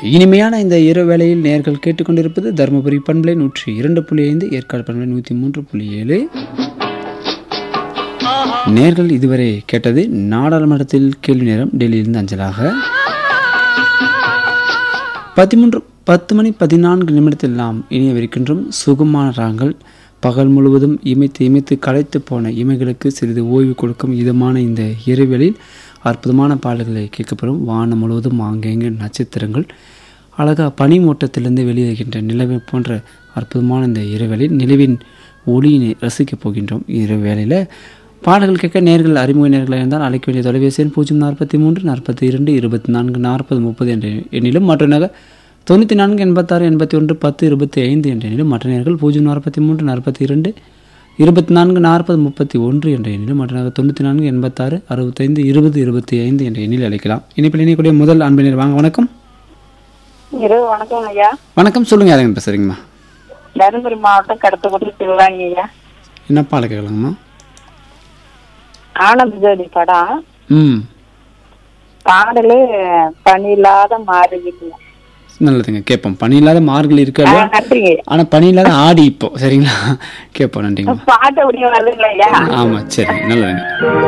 இனிமையான இந்த இரவு வேளையில் நேர்கள் கேட்டுக்கொண்டிருப்பது தருமபுரி பண்பலை நூற்றி இரண்டு புள்ளி ஐந்து ஏற்காடு பண்பலை நூற்றி மூன்று புள்ளி ஏழு நேர்கள் இதுவரை கேட்டது நாடாளுமன்றத்தில் கேள்வி நேரம் டெல்லியிலிருந்து அஞ்சலாக பதிமூன்று பத்து மணி பதினான்கு நிமிடத்தில் நாம் இணையவிருக்கின்றோம் சுகமான ராங்கள் பகல் முழுவதும் இமைத்து இமைத்து களைத்து போன இமைகளுக்கு சிறிது ஓய்வு கொடுக்கும் இதமான இந்த இரவெளியில் அற்புதமான பாடல்களை கேட்கப்படும் வானம் முழுவதும் ஆங்கேங்கே நட்சத்திரங்கள் அழகா பனிமூட்டத்திலிருந்து வெளியேறுகின்ற நிலவை போன்ற அற்புதமான இந்த இரவெளியில் நிலவின் ஒளியினை ரசிக்கப் போகின்றோம் இரவு வேளையில் பாடல்கள் கேட்க நேர்கள் அறிமுக நேர்களாக இருந்தால் அழைக்க வேண்டிய தொலைபேசி எண் பூஜ்ஜியம் நாற்பத்தி மூன்று நாற்பத்தி இரண்டு இருபத்தி நான்கு நாற்பது முப்பது என்ற எண்ணிலும் மற்ற நகர் தொண்ணூற்றி நான்கு எண்பத்தாறு எண்பத்தி ஒன்று பத்து இருபத்தி ஐந்து என்ற எண்ணிலும் மற்ற நேர்கள் பூஜ்ஜியம் நாற்பத்தி மூன்று நாற்பத்தி இரண்டு இருபத்தி நான்கு நாற்பது முப்பத்தி ஒன்று என்ற எண்ணிலும் மற்ற நகர் தொண்ணூற்றி நான்கு எண்பத்தாறு அறுபத்தைந்து இருபது இருபத்தி ஐந்து என்ற எண்ணில் அழைக்கலாம் இனிப்பில் இணையக்கூடிய முதல் அன்பினர் வாங்க வணக்கம் இரவு வணக்கம் ஐயா வணக்கம் சொல்லுங்க யாருங்க பேசுறீங்கம்மா தருமபுரி மாவட்டம் கடத்தக்குடி சிவகாமி ஐயா என்ன பாட கேட்கலாங்கம்மா ஆனந்த ஜோதி படம் ம் பாடலு பணி இல்லாத மாறுகிட்டு நல்லதுங்க கேட்போம் பனி இல்லாத மார்கழி இருக்காது நன்றிங்க ஆனா பனி இல்லாத ஆடி இப்போ சரிங்களா கேட்போம் நன்றிங்கம்மா பாட்டு அப்படியே வருதுங்களா ஐயா ஆமா சரி நல்லதுங்க